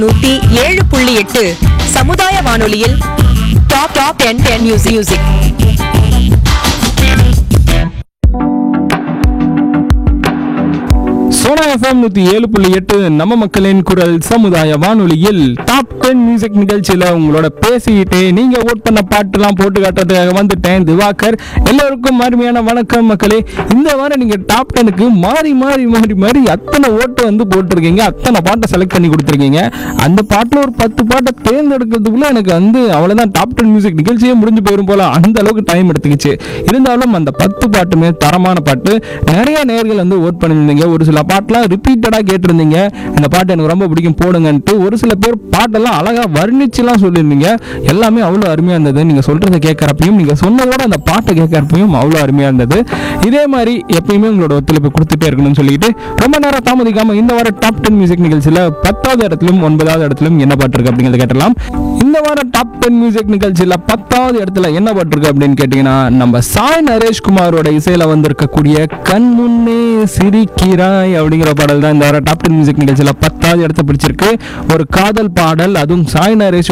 நூத்தி ஏழு புள்ளி எட்டு சமுதாய வானொலியில் top top ten ten music music Sona FM நூத்தி ஏழு புள்ளி எட்டு நம்ம மக்களின் குரல் சமுதாய வானொலியில் டாப் டென் மியூசிக் நிகழ்ச்சியில உங்களோட பேசிக்கிட்டே நீங்க ஓட் பண்ண பாட்டுலாம் போட்டு காட்டுறதுக்காக வந்துட்டேன் திவாகர் எல்லோருக்கும் அருமையான வணக்கம் மக்களே இந்த வாரம் நீங்க டாப் டெனுக்கு மாறி மாறி மாறி மாறி அத்தனை ஓட்டு வந்து போட்டிருக்கீங்க அத்தனை பாட்டை செலக்ட் பண்ணி கொடுத்துருக்கீங்க அந்த பாட்டில் ஒரு பத்து பாட்டை தேர்ந்தெடுக்கிறதுக்குள்ள எனக்கு வந்து அவ்வளவுதான் டாப் டென் மியூசிக் நிகழ்ச்சியே முடிஞ்சு போயிரும் போல அந்த அளவுக்கு டைம் எடுத்துக்கிச்சு இருந்தாலும் அந்த பத்து பாட்டுமே தரமான பாட்டு நிறைய நேர்கள் வந்து ஓட் பண்ணியிருந்தீங்க ஒரு சில பாட்டெல்லாம் ரிப்பீட்டடாக கேட்டிருந்தீங்க இந்த பாட்டு எனக்கு ரொம்ப பிடிக்கும் போடுங்கன்ட்டு ஒரு சில பேர் பாட்டெல்லாம் அழகாக வர்ணிச்சுலாம் சொல்லியிருந்தீங்க எல்லாமே அவ்வளோ அருமையாக இருந்தது நீங்கள் சொல்கிறத கேட்குறப்பையும் நீங்கள் சொன்னதோட அந்த பாட்டை கேட்குறப்பையும் அவ்வளோ அருமையாக இருந்தது இதே மாதிரி எப்பயுமே உங்களோட ஒத்துழைப்பு கொடுத்துட்டே இருக்கணும்னு சொல்லிட்டு ரொம்ப நேரம் தாமதிக்காமல் இந்த வார டாப் டென் மியூசிக் நிகழ்ச்சியில் பத்தாவது இடத்திலும் ஒன்பதாவது இடத்திலும் என்ன பாட்டு இருக்கு அப்படிங்கிறத கேட்டலாம் இந்த வாரம் டாப் டென் மியூசிக் நிகழ்ச்சியில் பத்தாவது இடத்துல என்ன பாட்டு இருக்கு அப்படின்னு கேட்டிங்கன்னா நம்ம சாய் நரேஷ்குமாரோட இசையில் வந்திருக்கக்கூடிய கண் முன்னே சிரிக்கிறாய் அப்படிங்கிற பாடல் தான் இந்த வாரம் டாப் டென் மியூசிக் நிகழ்ச்சியில் பத்தாவது இடத்த பிடிச்சிருக்கு ஒரு காதல் பாடல் அதுவும் சாய் நரேஷ்